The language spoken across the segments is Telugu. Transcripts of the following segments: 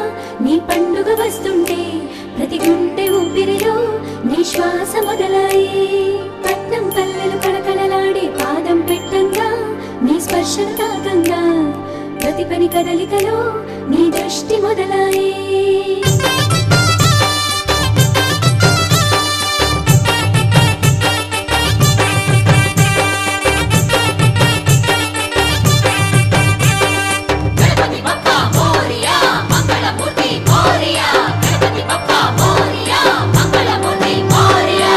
నీ పండుగ వస్తుంటే ప్రతి గుండె ఊపిరిలో నీ శ్వాస మొదలాయే పట్నం పల్లెలు కళకళలాడే పాదం పెట్టంగా నీ స్పర్శను తాకంగా ప్రతి పని కదలికలో నీ దృష్టి మొదలాయే గణపతి బప్పా మోరియా మంగళమూర్తి మోరియా గణపతి బప్పా మోరియా మంగళమూర్తి మోరియా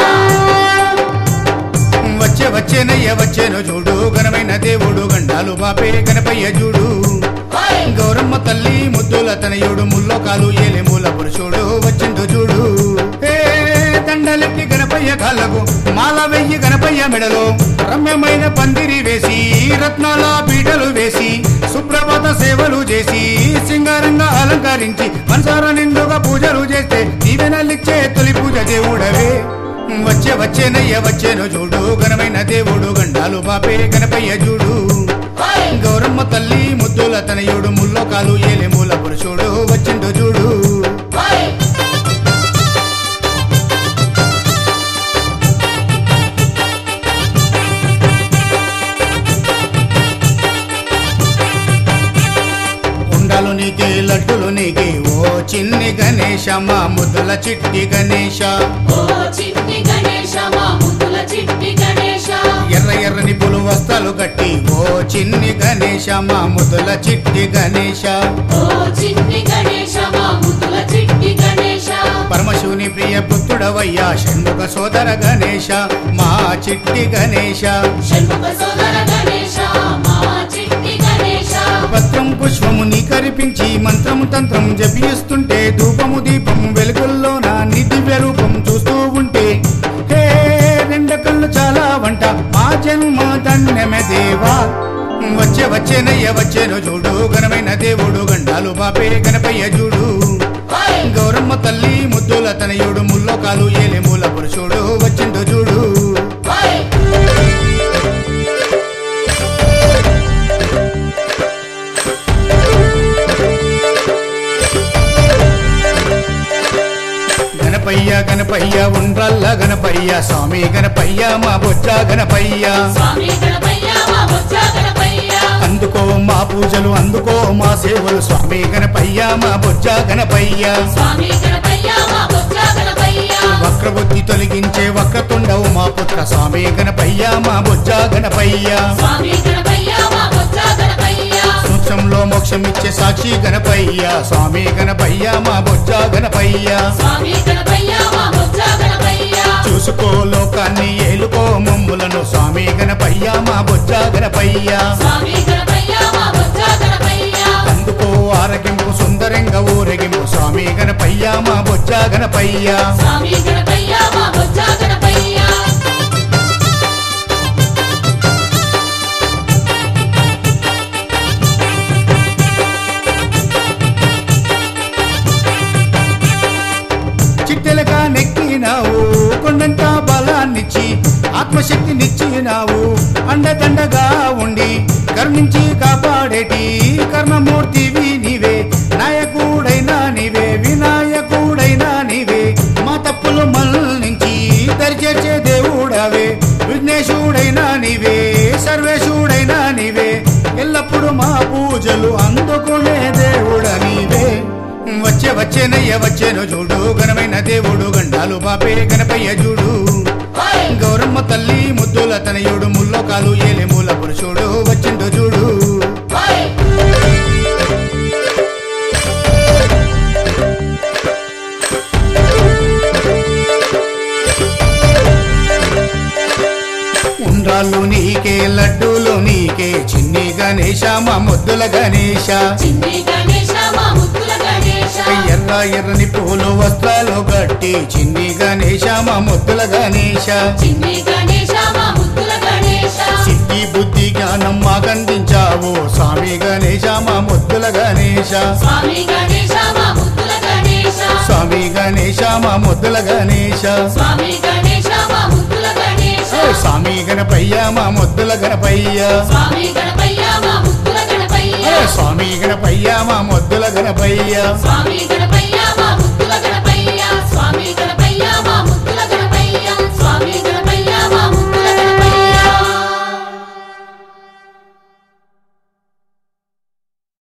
వచ్చే వచ్చేనయ్య వచ్చేను చూడు ఘనమైన దేవుడు గండాలు బాపే గణపయ్య చూడు ఓయ్ గౌరమ్మ తల్లి ముద్దుల తనయుడు ముల్లోకాలు ఏలే మూల పురుషుడు వచ్చిండు చూడు ఏ దండలెట్టి గణపయ్య కాళ్ళకు మాల వెయ్యి గణపయ్య మెడలో రమ్యమైన పందిరి వేసి రత్నాల పీటలు వేసి సుప్రభాత సేవలు చేసి సింగారంగా అలంకరించి మనసార నిండుగా పూజలు చేస్తే దీవెనలిచ్చే తొలి పూజ దేవుడవే వచ్చే వచ్చేనయ్య వచ్చేను చూడు ఘనమైన దేవుడు గండాలు బాపే గణపయ్య చూడు ఓయ్ గౌరమ్మ తల్లి ముద్దుల తనయుడు ముల్లోకాలు ఏలే మూల పురుషుడు వచ్చిండు చూడు ఓయ్ ఉండాలు నీకే లడ్డులు నీకే ఓ చిన్ని గణేశ మా ముద్దుల చిట్టి గణేశ ఓ చిట్టి గణేశ మా ముద్దుల చిట్టి గణేశ ఎర్ర ఎర్రని పులు వస్తాలు కట్టి ఓ చిన్ని గణేశ మా ముద్దుల చిట్టి గణేశ ఓ చిట్టి గణేశ మా ముద్దుల చిట్టి గణేశ పరమశివుని ప్రియ పుత్రుడవయ్యా షణ్ముఖ సోదర గణేశ మా చిట్టి గణేశ షణ్ముఖ సోదర గణేశ మా చిట్టి గణేశ పత్రం పుష్పము నీ కరిపించి మంత్రము తంత్రం జపిస్తుంటే ధూపము దీపము వెలుగుల్లో నా దివ్య రూపం చూస్తూ ఉంటే హే రెండు కళ్ళు చాలా వంట మా జన్మ ధన్యమే దేవా వచ్చే వచ్చేనయ్య వచ్చేను చూడు ఘనమైన దేవుడు గండాలు బాపే గణపయ్య చూడు ఓయ్ గౌరమ్మ తల్లి ముద్దుల తనయుడు ముల్లోకాలు ఏలే మూల పురుషుడు వచ్చిండు చూడు ఓయ్ గణపయ్య గణపయ్య ఉండ్రల్ల గణపయ్య స్వామి గణపయ్య మా బొజ్జ గణపయ్య స్వామి గణపయ్య మా బొజ్జ గణపయ్య అందుకో మా పూజలు అందుకో మా సేవలు స్వామి గణపయ్య మా బొజ్జ గణపయ్య స్వామి గణపయ్య మా బొజ్జ గణపయ్య వక్రబుద్ధి తొలగించే వక్రతుండవు మా పుత్ర స్వామి గణపయ్య మా బొజ్జ గణపయ్య స్వామి గణపయ్య మా బొజ్జ గణపయ్య సూక్ష్మంలో మోక్షం ఇచ్చే సాక్షి గణపయ్య స్వామి గణపయ్య మా బొజ్జ గణపయ్య స్వామి గణపయ్య మా బొజ్జ గణపయ్య చూసుకో లోకాన్ని ఏలుకో మమ్ములను స్వామి గణపయ్య మా బొజ్జ గణపయ్య స్వామి గణపయ్య మా బొజ్జ గణపయ్య అందుకో ఆరగింపు సుందరంగా ఊరేగింపు స్వామి గణపయ్య మా బొజ్జ గణపయ్య స్వామి గణపయ్య మా బొజ్జ గణపయ్య చిట్టెలగా నెక్కినావు కొండంత బలాన్నిచ్చి ఆత్మశక్తినిచ్చినావు అండదండగా ఉండి కరుణించి కాపాడేటి కర్మమూర్తివి నీవే నాయకుడైనా నీవే వినాయకుడైనా నీవే మా తప్పులు మన్నించి దరిచేర్చే దేవుడవే విఘ్నేశుడైనా నీవే సర్వేశుడైనా నీవే ఎల్లప్పుడు మా పూజలు అందుకునే దేవుడ నీవే వచ్చే వచ్చేనయ్య వచ్చేను చూడు ఘనమైన దేవుడు గండాలు బాపే గణపయ్య చూడు ఓయ్ గౌరమ్మ తల్లి ముద్దుల తనయుడు ముల్లోకాలు ఏలే మూల పురుషుడు వచ్చిండు చూడు ఓయ్ ఉండ్రాళ్ళు నీకే లడ్డూలు నీకే చిన్ని గణేశ మా ముద్దుల గణేశ చిన్ని గణేశ మా ముద్దుల గణేశ ఎర్ర ఎర్రని పూలు వస్త్రాలు కట్టి చిన్ని గణేశ మా ముద్దుల గణేశ చిన్ని గణేశ మా ముద్దుల గణేశ సిద్ధి బుద్ధి జ్ఞానం మాకందించావు స్వామి గణేశ మా ముద్దుల గణేశ స్వామి గణేశ మా ముద్దుల గణేశ స్వామి గణేశ మా ముద్దుల గణేశ స్వామి గణేశ మా ముద్దుల గణేశ స్వామి గణపయ్య మా ముద్దుల గణపయ్య స్వామి గణపయ్య మా ముద్దుల గణపయ్య స్వామి గణపయ్య మా మొద్దుల గణపయ్య స్వామి గణపయ్య